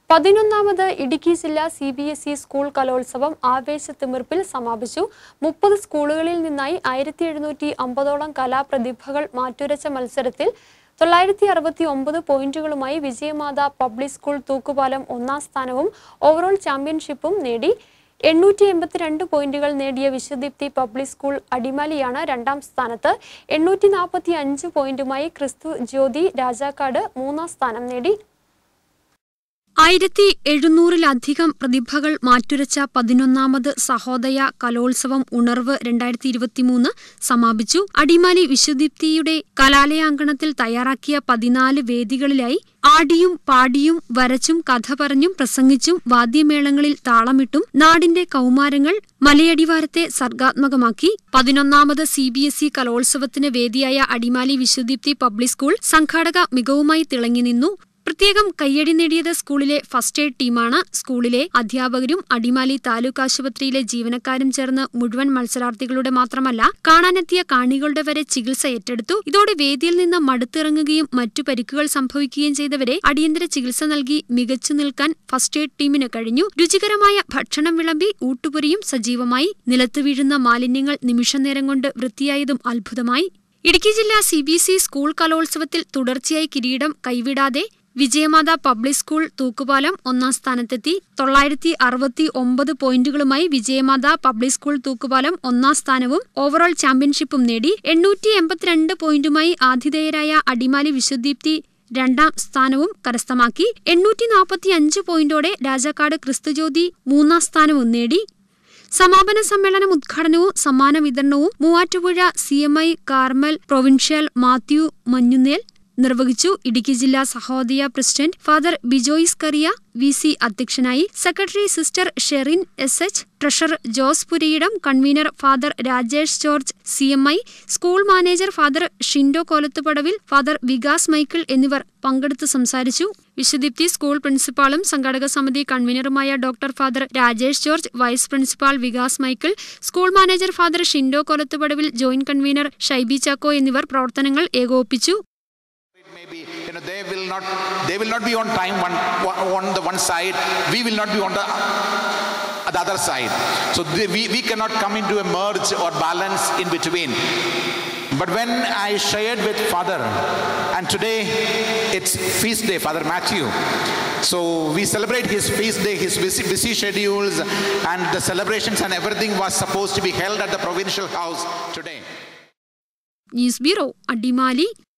പതിനൊന്നാമത് ഇടുക്കി ജില്ലാ C B S E school കലോത്സവം ആവേശത്തിമിർപ്പിൽ സമാപിച്ചു മുപ്പത് സ്കൂളുകളിൽ നിന്നായി ആയിരത്തി എഴുന്നൂറ്റി അമ്പതോളം കലാപ്രതിഭകൾ മാറ്റുരച്ച മത്സരത്തിൽ തൊള്ളായിരത്തി അറുപത്തി ഒമ്പത് പോയിന്റുകളുമായി വിജയമാത പബ്ലിക് സ്കൂൾ തൂക്കുപാലം ഒന്നാം സ്ഥാനവും ഓവറോൾ ചാമ്പ്യൻഷിപ്പും നേടി എണ്ണൂറ്റി എൺപത്തിരണ്ട് പോയിന്റുകൾ നേടിയ വിശ്വദീപ്തി പബ്ലിക് സ്കൂൾ അടിമാലിയാണ് രണ്ടാം സ്ഥാനത്ത് എണ്ണൂറ്റി നാൽപ്പത്തി അഞ്ച് പോയിന്റുമായി ക്രിസ്തു ജ്യോതി രാജാക്കാട് മൂന്നാം സ്ഥാനം നേടി ആയിരത്തി എഴുന്നൂറിലധികം പ്രതിഭകൾ മാറ്റുരച്ച പതിനൊന്നാമത് സഹോദയ കലോത്സവം ഉണർവ് രണ്ടായിരത്തി ഇരുപത്തിമൂന്ന് സമാപിച്ചു അടിമാലി വിശ്വദീപ്തിയുടെ കലാലയാങ്കണത്തിൽ തയ്യാറാക്കിയ പതിനാല് വേദികളിലായി ആടിയും പാടിയും വരച്ചും കഥ പറഞ്ഞും പ്രസംഗിച്ചും വാദ്യമേളങ്ങളിൽ താളമിട്ടും നാടിന്റെ കൗമാരങ്ങൾ മലയടിവാരത്തെ സർഗാത്മകമാക്കി പതിനൊന്നാമത് സി ബി എസ് ഇ കലോത്സവത്തിന് വേദിയായ അടിമാലി വിശ്വദീപ്തി പബ്ലിക് സ്കൂൾ സംഘാടക മികവുമായി തിളങ്ങി നിന്നു പ്രത്യേകം കയ്യടി നേടിയത് സ്കൂളിലെ ഫസ്റ്റ് എയ്ഡ് ടീമാണ് സ്കൂളിലെ അധ്യാപകരും അടിമാലി താലൂക്ക് ആശുപത്രിയിലെ ജീവനക്കാരും ചേർന്ന് മുഴുവൻ മത്സരാർത്ഥികളുടെ മാത്രമല്ല കാണാനെത്തിയ കാണികളുടെ വരെ ചികിത്സ ഏറ്റെടുത്തു ഇതോടെ വേദിയിൽ നിന്ന് മടുത്തിറങ്ങുകയും മറ്റു പരിക്കുകൾ സംഭവിക്കുകയും ചെയ്തവരെ അടിയന്തര ചികിത്സ നൽകി മികച്ചു നിൽക്കാൻ ഫസ്റ്റ് എയ്ഡ് ടീമിന് കഴിഞ്ഞു രുചികരമായ ഭക്ഷണം വിളമ്പി ഊട്ടുപുരിയും സജീവമായി നിലത്ത് വീഴുന്ന മാലിന്യങ്ങൾ നിമിഷനേരം കൊണ്ട് വൃത്തിയായതും അത്ഭുതമായി ഇടുക്കി ജില്ലാ C B S E school കലോത്സവത്തിൽ തുടർച്ചയായി കിരീടം കൈവിടാതെ വിജയമാത പബ്ലിക് സ്കൂൾ തൂക്കുപാലം ഒന്നാം സ്ഥാനത്തെത്തി തൊള്ളായിരത്തി അറുപത്തി ഒമ്പത് പോയിന്റുകളുമായി വിജയമാത പബ്ലിക് സ്കൂൾ തൂക്കുപാലം ഒന്നാം സ്ഥാനവും ഓവറോൾ ചാമ്പ്യൻഷിപ്പും നേടി എണ്ണൂറ്റി എൺപത്തിരണ്ട് പോയിന്റുമായി ആതിഥേയരായ അടിമാലി വിശ്വദീപ്തി രണ്ടാം സ്ഥാനവും കരസ്ഥമാക്കി എണ്ണൂറ്റി നാൽപ്പത്തി അഞ്ച് പോയിന്റോടെ രാജാക്കാട് ക്രിസ്തുജ്യോതി മൂന്നാം സ്ഥാനവും നേടി സമാപന സമ്മേളനം ഉദ്ഘാടനവും സമ്മാന വിതരണവും Muvattupuzha C M I Carmel provincial Mathew Manjunnel നിർവഹിച്ചു ഇടുക്കി ജില്ലാ Sahodaya president father Bijoys Kariya V C അധ്യക്ഷനായി secretary sister Sherin S H treasurer Jose Purayidam convener father Rajesh George C M I school manager father Shindo Kolathupadavil father Vikas Michael എന്നിവർ പങ്കെടുത്ത് സംസാരിച്ചു വിശ്വദീപ്തി സ്കൂൾ പ്രിൻസിപ്പാളും സംഘാടക സമിതി കൺവീനറുമായ doctor father Rajesh George vice principal Vikas Michael school manager father Shindo Kolathupadavil joint convener Shaibi Chacko എന്നിവർ പ്രവർത്തനങ്ങൾ ഏകോപിപ്പിച്ചു maybe you know they will not they will not be on time one, one on the one side we will not be on the, uh, the other side so they, we, we cannot come into a merge or balance in between but when i shared with father and today it's feast day father matthew so we celebrate his feast day his busy, busy schedules and the celebrations and everything was supposed to be held at the provincial house today news bureau Adimali